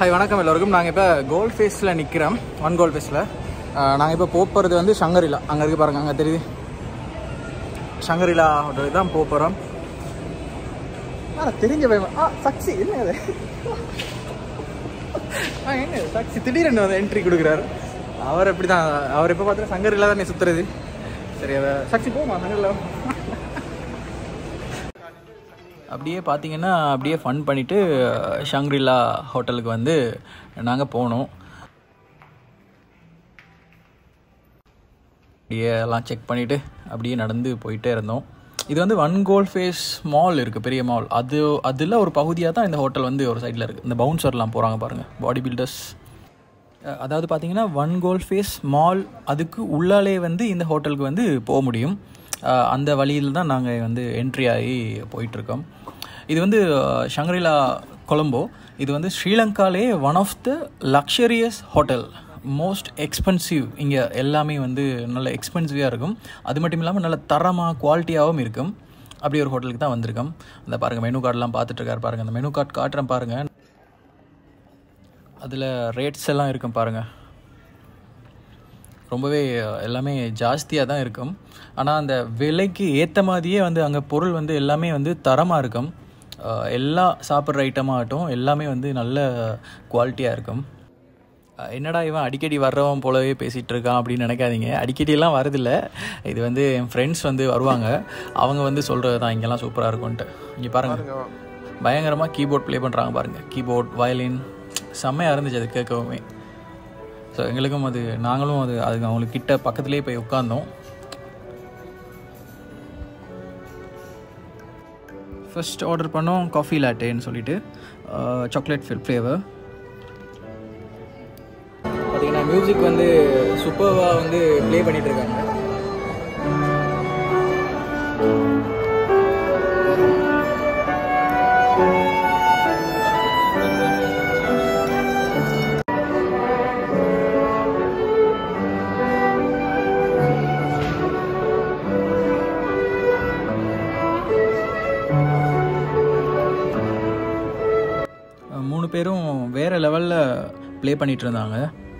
Hi வணக்கம் எல்லோருக்கும் நாங்கள் இப்போ கோல்ட் ஃபேஸில் நிற்கிறோம் ஒன் கோல்ட் ஃபேஸில் நாங்கள் இப்போ போகிறது வந்து சங்கரிலா அங்கே இருக்கு பாருங்க அங்கே தெரியுது சங்கரிலா ஹோட்டலுக்கு தான் போக போகிறோம் தெரிஞ்ச பையன் ஆ சக்சி என்ன அது ஆ என்ன சக்சி திடீர்னு வந்து என்ட்ரி கொடுக்குறாரு அவர் எப்படி தான் அவர் எப்போ பார்த்தா சங்கரிலா தான் நீ சுற்றுறது சரி அதை சக்சி போமா சங்கரிலா அப்படியே பார்த்தீங்கன்னா அப்படியே ஃபன் பண்ணிவிட்டு ஷங்க்ரிலா ஹோட்டலுக்கு வந்து நாங்கள் போனோம் அப்படியே எல்லாம் செக் பண்ணிவிட்டு அப்படியே நடந்து போயிட்டே இருந்தோம் இது வந்து ஒன் கோல் ஃபேஸ் மால் இருக்குது பெரிய மால் அது அதில் ஒரு பகுதியாக தான் இந்த ஹோட்டல் வந்து ஒரு சைடில் இருக்குது இந்த பவுன்சர்லாம் போகிறாங்க பாருங்கள் பாடி பில்டர்ஸ் அதாவது பார்த்தீங்கன்னா ஒன் கோல் ஃபேஸ் மால் அதுக்கு உள்ளாலே வந்து இந்த ஹோட்டலுக்கு வந்து போக முடியும் அஹ் அந்த வழியில் தான் நாங்கள் வந்து என்ட்ரி ஆகி போயிட்டுருக்கோம் இது வந்து ஷங்கரிலா கொலம்போ இது வந்து ஸ்ரீலங்காலே one of the luxurious hotel most expensive இங்கே எல்லாமே வந்து நல்ல எக்ஸ்பென்சிவாக இருக்கும் அது மட்டும் இல்லாமல் நல்ல தரமாக குவாலிட்டியாகவும் இருக்கும் அப்படி ஒரு ஹோட்டலுக்கு தான் வந்திருக்கோம் அந்த பாருங்கள் மெனு கார்டெலாம் பார்த்துட்ருக்காரு பாருங்கள் அந்த மெனு கார்டு காட்டுறேன் பாருங்கள் அதில் ரேட்ஸ் எல்லாம் இருக்கும் பாருங்கள் ரொம்பவே எல்லாமே ஜாஸ்தியாக தான் இருக்கும் ஆனால் அந்த விலைக்கு ஏற்ற மாதிரியே வந்து அங்கே பொருள் வந்து எல்லாமே வந்து தரமாக இருக்கும் அஹ் எல்லா சாப்பிட்ற ஐட்டமாகட்டும் எல்லாமே வந்து நல்ல குவாலிட்டியாக இருக்கும் அஹ் என்னடா இவன் அடிக்கடி வர்றவன் போலவே பேசிகிட்டு இருக்கான் அப்படின்னு நினைக்காதீங்க அடிக்கடியெல்லாம் வரதில்லை இது வந்து என் ஃப்ரெண்ட்ஸ் வந்து வருவாங்க அவங்க வந்து சொல்கிறது தான் இங்கெல்லாம் சூப்பராக இருக்கும்ன்ட்டு இங்கே பாருங்கள் பயங்கரமாக கீபோர்ட் ப்ளே பண்ணுறாங்க பாருங்கள் கீபோர்ட் வயலின் செம்மையாக இருந்துச்சு அது கேட்கவுமே ஸோ எங்களுக்கும் அது நாங்களும் அது அது அவங்களுக்கு கிட்ட பக்கத்துலேயே போய் உட்காந்தோம் ஃபர்ஸ்ட் ஆர்டர் பண்ணோம் காஃபி லாட்டேன்னு சொல்லிட்டு சாக்லேட் ஃபில் ஃப்ளேவர் பார்த்தீங்கன்னா மியூசிக் வந்து சூப்பராக வந்து ப்ளே பண்ணிட்டு இருக்காங்க மூணு பேரும் வேற லெவலில் ப்ளே பண்ணிட்டு இருந்தாங்க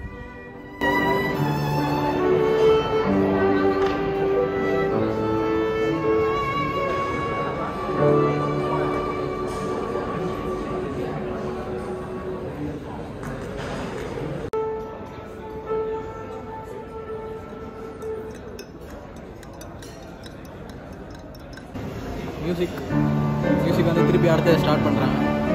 மியூசிக் மியூசிக் வந்து திருப்பி அடுத்து ஸ்டார்ட் பண்ணுறாங்க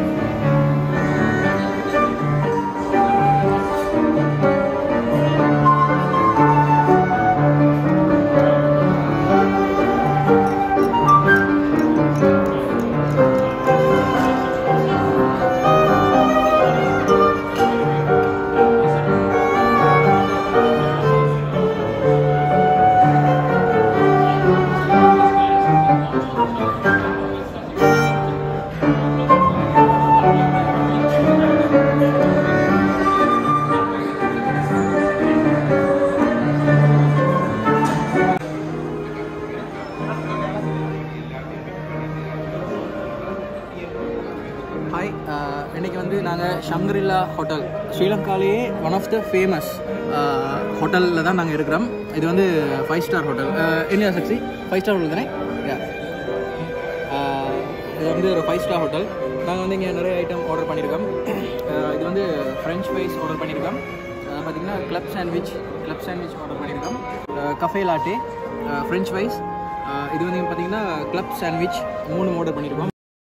ஹாய் இன்னைக்கு வந்து நாங்கள் ஷங்கரிலா ஹோட்டல் ஸ்ரீலங்காலேயே ஒன் ஆஃப் த ஃபேமஸ் ஹோட்டலில் தான் நாங்கள் இருக்கிறோம் இது வந்து ஃபைவ் ஸ்டார் ஹோட்டல் என்ன சக்சி ஃபைவ் ஸ்டார் ஹோட்டல் தானே Yeah. ஆஹ் இது வந்து ஒரு ஃபைவ் ஸ்டார் ஹோட்டல் நாங்கள் வந்து இங்கே நிறைய ஐட்டம் ஆர்டர் பண்ணியிருக்கோம் ஆஹ் இது வந்து ஃப்ரெஞ்ச் ஃப்ரைஸ் ஆர்டர் பண்ணியிருக்கோம் பார்த்தீங்கன்னா club sandwich club sandwich order பண்ணியிருக்கோம் கஃபே லாட்டே ஃப்ரெஞ்ச் ஃப்ரைஸ் இது வந்து பார்த்தீங்கன்னா கிளப் சாண்ட்விச் மூணு ஆர்டர் பண்ணியிருக்கோம்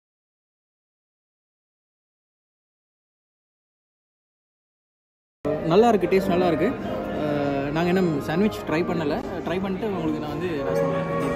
நல்லா இருக்குது டேஸ்ட் நல்லா இருக்குது நாங்கள் இன்னும் சாண்ட்விச் ட்ரை பண்ணலை ட்ரை பண்ணிட்டு உங்களுக்கு நான் வந்து நான் சொல்கிறேன்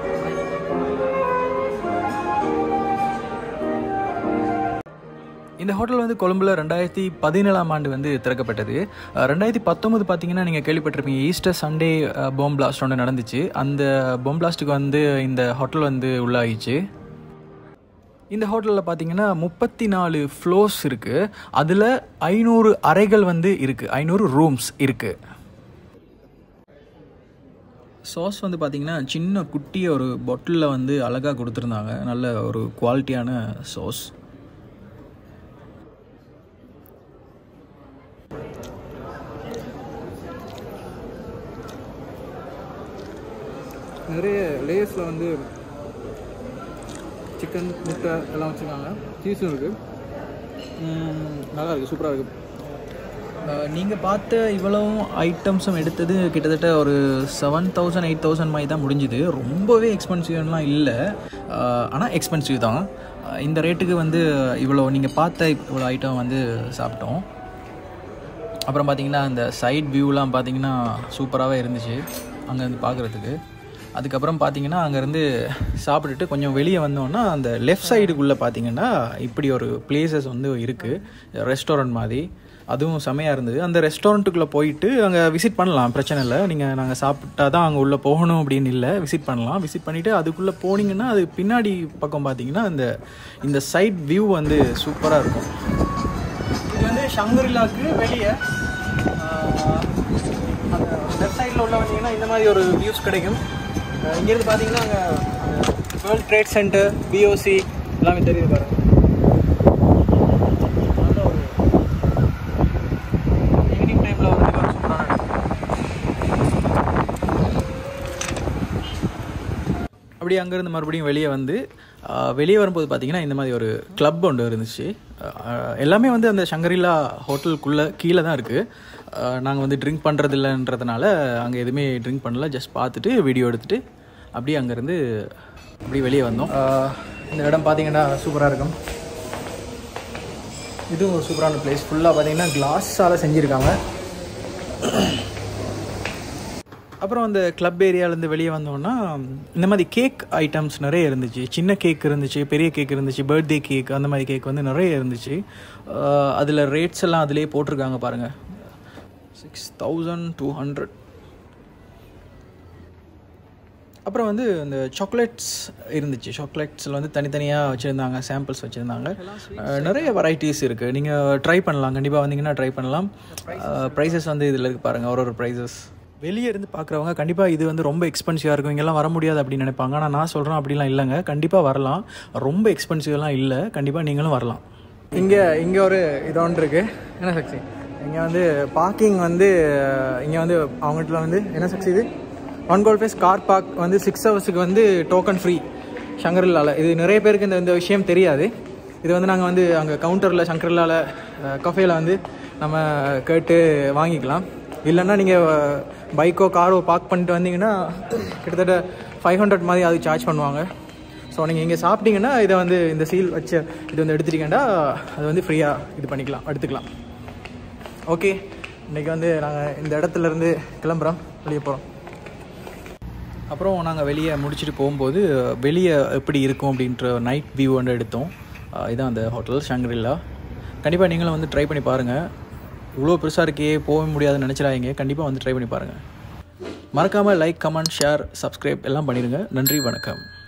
இந்த ஹோட்டல் வந்து கொழும்புல ரெண்டாயிரத்தி பதினேழாம் ஆண்டு வந்து திறக்கப்பட்டது அஹ் ரெண்டாயிரத்தி பத்தொன்பது பார்த்தீங்கன்னா நீங்கள் கேள்விப்பட்டிருப்பீங்க ஈஸ்டர் சண்டே பாம் பிளாஸ்ட் ஒன்று நடந்துச்சு அந்த பாம் பிளாஸ்ட்டுக்கு வந்து இந்த ஹோட்டல் வந்து உள்ளாகிச்சு இந்த ஹோட்டலில் பார்த்தீங்கன்னா முப்பத்தி நாலு ஃப்ளோர்ஸ் இருக்குது அதில் ஐநூறு அறைகள் வந்து இருக்குது ஐநூறு ரூம்ஸ் இருக்குது சாஸ் வந்து பார்த்தீங்கன்னா சின்ன குட்டிய ஒரு பொட்டிலில் வந்து அழகாக கொடுத்துருந்தாங்க நல்ல ஒரு குவாலிட்டியான சாஸ் நிறைய லேயர்ஸில் வந்து சிக்கன் முட்டை எல்லாம் வச்சுருக்காங்க சீஸும் இருக்குது நல்லா இருக்குது சூப்பராக இருக்குது நீங்கள் பார்த்த இவ்வளவும் ஐட்டம்ஸும் எடுத்தது கிட்டத்தட்ட ஒரு செவன் தௌசண்ட் எயிட் தௌசண்ட் மாதிரி தான் முடிஞ்சுது ரொம்பவே எக்ஸ்பென்சிவ்லாம் இல்லை ஆனால் எக்ஸ்பென்சிவ் தான் அஹ் இந்த ரேட்டுக்கு வந்து இவ்வளோ நீங்கள் பார்த்த இவ்வளோ ஐட்டம் வந்து சாப்பிட்டோம் அப்புறம் பார்த்தீங்கன்னா அந்த சைட் வியூலாம் பார்த்தீங்கன்னா சூப்பராகவே இருந்துச்சு அங்கேருந்து பார்க்குறதுக்கு அதுக்கப்புறம் பார்த்தீங்கன்னா அங்கேருந்து சாப்பிட்டுட்டு கொஞ்சம் வெளியே வந்தோன்னா அந்த லெஃப்ட் சைடுக்குள்ளே பார்த்தீங்கன்னா இப்படி ஒரு பிளேசஸ் வந்து இருக்குது ரெஸ்டாரண்ட் மாதிரி அதுவும் செமையாக இருந்தது அந்த ரெஸ்டாரண்ட்டுக்குள்ளே போயிட்டு அங்கே விசிட் பண்ணலாம் பிரச்சனை இல்லை நீங்கள் நாங்கள் சாப்பிட்டா தான் அங்கே உள்ளே போகணும் அப்படின்னு இல்லை விசிட் பண்ணலாம் விசிட் பண்ணிவிட்டு அதுக்குள்ளே போனீங்கன்னா அது பின்னாடி பக்கம் பார்த்தீங்கன்னா இந்த இந்த சைட் வியூ வந்து சூப்பராக இருக்கும் இது வந்து ஷங்கரிலாக்கு வெளியே அந்த லெஃப்ட் சைடில் உள்ள வந்தீங்கன்னா இந்த மாதிரி ஒரு வியூஸ் கிடைக்கும் அஹ் இங்கேருந்து பார்த்தீங்கன்னா அங்கே வேர்ல்ட் ட்ரேட் சென்டர் பிஓசி எல்லாமே தெரியுது பாருங்க நல்ல ஒரு ஈவினிங் டைமில் வந்து இது ஒரு சூப்பரான இடம். அப்படியே அங்கேருந்து மறுபடியும் வெளியே வந்து ஆஹ், வெளியே வரும்போது பார்த்தீங்கன்னா இந்த மாதிரி ஒரு கிளப் ஒன்று இருந்துச்சு ஆஹ், எல்லாமே வந்து அந்த சங்கரிலா ஹோட்டலுக்குள்ளே கீழே தான் இருக்குது நாங்கள் வந்து ட்ரிங்க் பண்ணுறது இல்லைன்றதுனால அங்கே எதுவுமே ட்ரிங்க் பண்ணல ஜஸ்ட் பார்த்துட்டு வீடியோ எடுத்துகிட்டு அப்படியே அங்கேருந்து அப்படியே வெளியே வந்தோம் ஆஹ், இந்த இடம் பார்த்தீங்கன்னா சூப்பராக இருக்கும் இதுவும் ஒரு சூப்பரான பிளேஸ் ஃபுல்லாக பார்த்தீங்கன்னா கிளாஸால் செஞ்சுருக்காங்க அப்புறம் அந்த கிளப் ஏரியாலேருந்து வெளியே வந்தோன்னா இந்த மாதிரி கேக் ஐட்டம்ஸ் நிறைய இருந்துச்சு சின்ன கேக் இருந்துச்சு பெரிய கேக் இருந்துச்சு பர்த்டே கேக் அந்த மாதிரி கேக் வந்து நிறைய இருந்துச்சு அதில் ரேட்ஸ் எல்லாம் அதிலே போட்டிருக்காங்க பாருங்கள் சிக்ஸ் தௌசண்ட் டூ ஹண்ட்ரட் அப்புறம் வந்து இந்த சாக்லேட்ஸ் இருந்துச்சு சாக்லேட்ஸில் வந்து தனித்தனியாக வச்சுருந்தாங்க சாம்பிள்ஸ் வச்சுருந்தாங்க நிறைய வெரைட்டிஸ் இருக்குது நீங்கள் ட்ரை பண்ணலாம் கண்டிப்பாக வந்தீங்கன்னா ட்ரை பண்ணலாம் ப்ரைஸஸ் வந்து இதில் இருக்குது பாருங்கள் ஒரு ஒரு ப்ரைஸஸ் வெளியே இருந்து பார்க்குறவங்க கண்டிப்பாக இது வந்து ரொம்ப எக்ஸ்பென்சிவாக இருக்கும் இங்கெல்லாம் வர முடியாது அப்படின்னு நினைப்பாங்க ஆனால் நான் சொல்கிறேன் அப்படிலாம் இல்லைங்க கண்டிப்பாக வரலாம் ரொம்ப எக்ஸ்பென்சிவ்லாம் இல்லை கண்டிப்பாக நீங்களும் வரலாம் இங்கே இங்கே ஒரு இது ஒன்று இருக்குது என்ன சக்தி இங்கே வந்து பார்க்கிங் வந்து இங்கே வந்து அவங்ககிட்ட வந்து என்ன சக்தி இது one Galle Face car park வந்து சிக்ஸ் ஹவர்ஸுக்கு வந்து டோக்கன் ஃப்ரீ சங்கரில்லாவில் இது நிறைய பேருக்கு இந்த இந்த விஷயம் தெரியாது இது வந்து நாங்கள் வந்து அங்கே கவுண்டரில் சங்கரில்லாவில் கஃபேல வந்து நம்ம கேட்டு வாங்கிக்கலாம் இல்லைன்னா நீங்கள் பைக்கோ காரோ பார்க் பண்ணிட்டு வந்தீங்கன்னா கிட்டத்தட்ட ஃபைவ் ஹண்ட்ரட் மாதிரி அது சார்ஜ் பண்ணுவாங்க ஸோ நீங்கள் இங்கே சாப்பிட்டீங்கன்னா இதை வந்து இந்த சீல் வச்சு இது வந்து எடுத்துட்டீங்கன்னா அது வந்து ஃப்ரீயாக இது பண்ணிக்கலாம் எடுத்துக்கலாம் ஓகே இன்றைக்கி வந்து நாங்கள் இந்த இடத்துல இருந்து கிளம்புறோம் வெளியே போகிறோம் அப்புறம் நாங்கள் வெளியே முடிச்சுட்டு போகும்போது வெளியே எப்படி இருக்கும் அப்படின்ற நைட் வியூ வந்து எடுத்தோம் அஹ் இதான் அந்த ஹோட்டல் ஷாங்க்ரில்லா கண்டிப்பாக நீங்களும் வந்து ட்ரை பண்ணி பாருங்கள் இவ்வளோ பெருசாக இருக்கே போக முடியாதுன்னு நினச்சிடாதீங்க கண்டிப்பாக வந்து ட்ரை பண்ணி பாருங்கள் மறக்காமல் லைக் கமெண்ட் ஷேர் சப்ஸ்கிரைப் எல்லாம் பண்ணிடுங்க நன்றி வணக்கம்